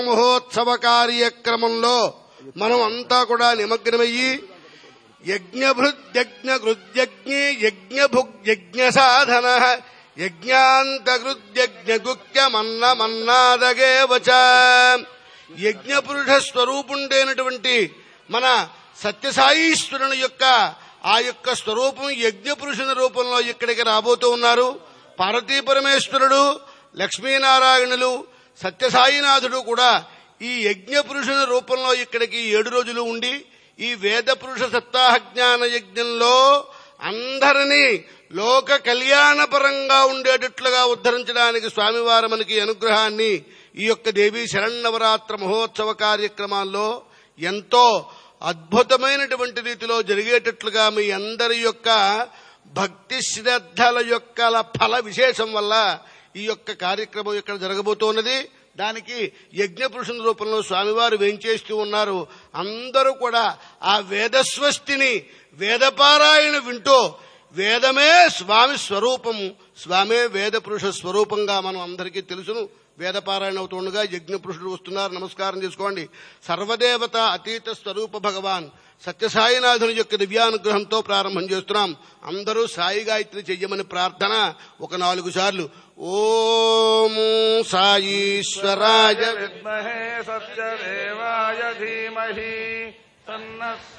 మహోత్సవ కార్యక్రమంలో మనం అంతా కూడా నిమగ్నమయ్యి యజ్ఞభృద్యజ్ఞ గృద్యజ్ఞే యజ్ఞభుగ్యజ్ఞ సాధన యజ్ఞాంతగృద్యజ్ఞ గుక్యమన్న మన్నాదగేవచ యజ్ఞపురుష స్వరూపుండైనటువంటి మన సత్యసాయీశ్వరుని యొక్క ఆ యొక్క స్వరూపం యజ్ఞపురుషుని రూపంలో ఇక్కడికి రాబోతూ ఉన్నారు పార్వతీ పరమేశ్వరుడు లక్ష్మీనారాయణులు సత్యసాయినాథుడు కూడా ఈ యజ్ఞ పురుషుని రూపంలో ఇక్కడికి ఏడు రోజులు ఉండి ఈ వేద పురుష సప్తాహ జ్ఞాన యజ్ఞంలో అందరినీ లోక కళ్యాణపరంగా ఉండేటట్లుగా ఉద్ధరించడానికి స్వామివారు మనకి అనుగ్రహాన్ని ఈ యొక్క దేవీ శరణవరాత్ర మహోత్సవ కార్యక్రమాల్లో ఎంతో అద్భుతమైనటువంటి రీతిలో జరిగేటట్లుగా మీ అందరి యొక్క భక్తి శ్రద్ధల యొక్క ఫల విశేషం వల్ల ఈ యొక్క కార్యక్రమం ఇక్కడ జరగబోతున్నది దానికి యజ్ఞ పురుషుని రూపంలో స్వామివారు వేంచేస్తూ ఉన్నారు అందరూ కూడా ఆ వేదస్వస్తిని వేదపారాయణ వింటూ వేదమే స్వామి స్వరూపము స్వామే వేద పురుష స్వరూపంగా మనం అందరికీ తెలుసును వేదపారాయణ అవుతుండగా యజ్ఞ పురుషుడు వస్తున్నారు నమస్కారం చేసుకోండి సర్వదేవత అతీత స్వరూప భగవాన్ సత్యసాయినాథుని యొక్క దివ్యానుగ్రహంతో ప్రారంభం చేస్తున్నాం అందరూ సాయి గాయత్రి చెయ్యమని ప్రార్థన ఒక నాలుగు సార్లు ఓం సాయీశ్వరాయ विद्महे सत्यदेवाय धीमहि तन्नः